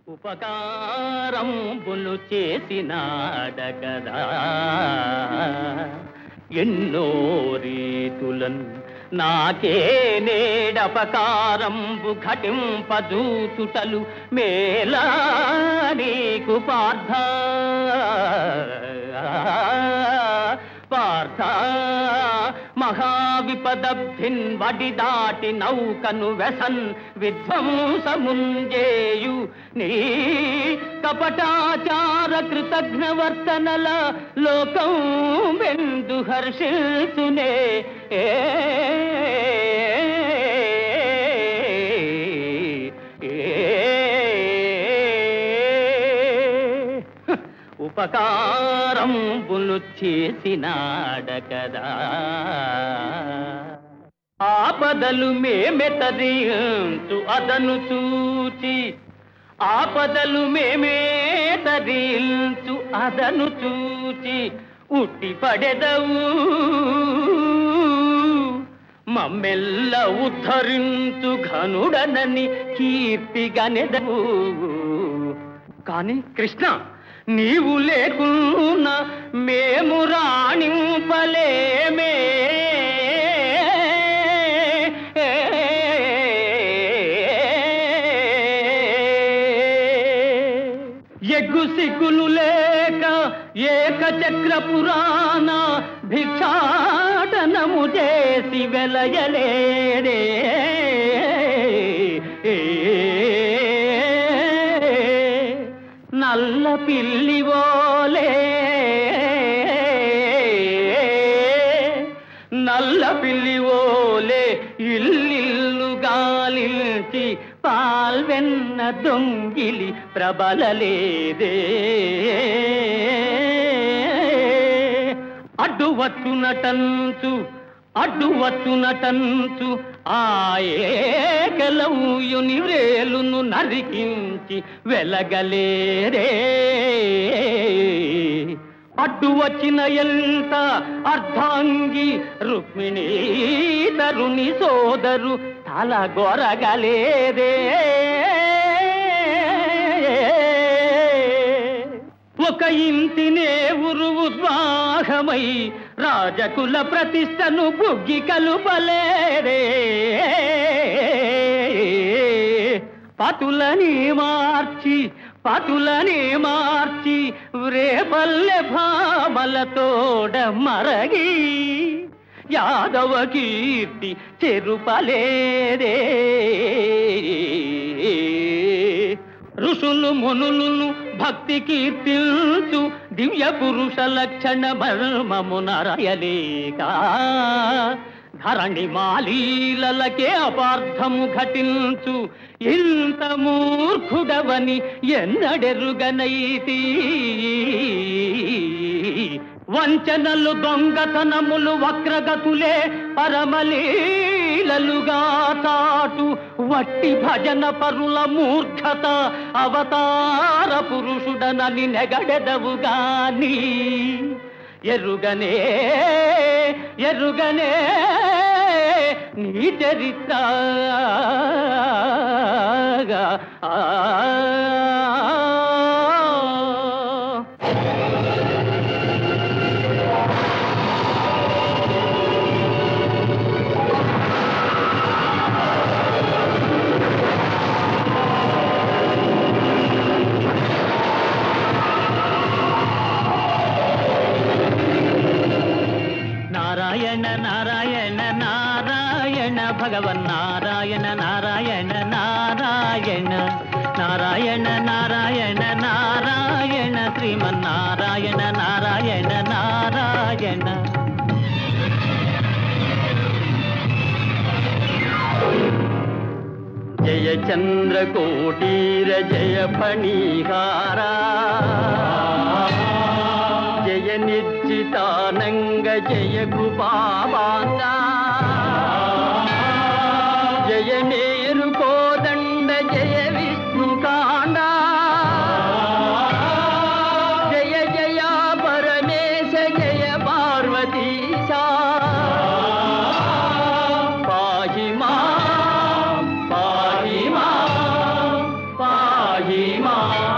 ఉపకారంబులు చేసినాడగదా ఎన్నో రీతులన్ నాకే నేడపకారంబు ఘటింపజూచుటలు మేలా నీకు పార్థ పార్థ మహావిపదబ్ధిన్ వడి దాటి నౌకను వెసన్ విధ్వంసముంజేయు నీ కపటాచార కృతజ్ఞవర్తనల లోకం వెందు హర్షిల్సునే ఏ ఉపకారంబులు చేసినాడకదా ఆపదలు మేమెతరించు అదను చూచి ఆపదలు మేమే తరించు అదను చూచి ఉట్టి పడెదవు మమ్మెల్ల ఉద్ధరించు ఘనుడనని కీర్తిగనెదవు కాని కృష్ణ నీవు లేకున్నా మేము రాణింపలేమే ఎగ్గు సిగ్గులు లేక ఏక చక్ర పురాణ భిక్షాటనము చేసి వెలయలేడే నల్ల పిల్లివోలే నల్ల పిల్లివోలే ఇల్లిల్లు గాలించి పాల్వెన్న దొంగిలి ప్రబలలేదే అడ్డు వచ్చునటంచు అడ్డు వచ్చునటంచు ఆ ఏకలవుయుని వ్రేలును నరికించి వెలగలేరే అడ్డు వచ్చిన ఎంత అర్ధాంగి రుక్మిణీ తరుని సోదరు తల గొరగలేదే ఒక ఇంటినే ఉరువు ద్వాహమై రాజకుల ప్రతిష్టను బుగ్గి కలుపలేరే పతులని మార్చి పతులని మార్చి రేపల్లె భామలతోడ మరగి యాదవ కీర్తి చెరుపలేదే ఋషులు మునులను భక్తి కీర్తిల్చు దివ్య పురుష లక్షణ మర్మమునరయలేక ధరణి మాలీలకే అపార్థము ఘటించు ఇంత మూర్ఖుడవని ఎన్నడెరుగనైతి వంచనలు దొంగతనములు వక్రగతులే పరమలీలలుగా చాటు వట్టి భజన పరుల మూర్ఖత అవతార పురుషుడనని నెగడెదవు గాని ఎరుగనే ఎరుగనే నీ చరిత్ర నారాయణ నారాయణ నారాయణ భగవన్ నారాయణ నారాయణ నారాయణ నారాయణ నారాయణ నారాయణ శ్రీమన్నారాయణ నారాయణ నారాయణ జయ చంద్రకోటీర జయ ఫణీహారా జయ నిర్జితానంగ జయ కృపావాంగా జయ మేరు కోదండ జయ విష్ణుకాండ జయ జయ పరమేశ జయ పార్వతీశా పాహి మా పాహి మా పాహి మహిమా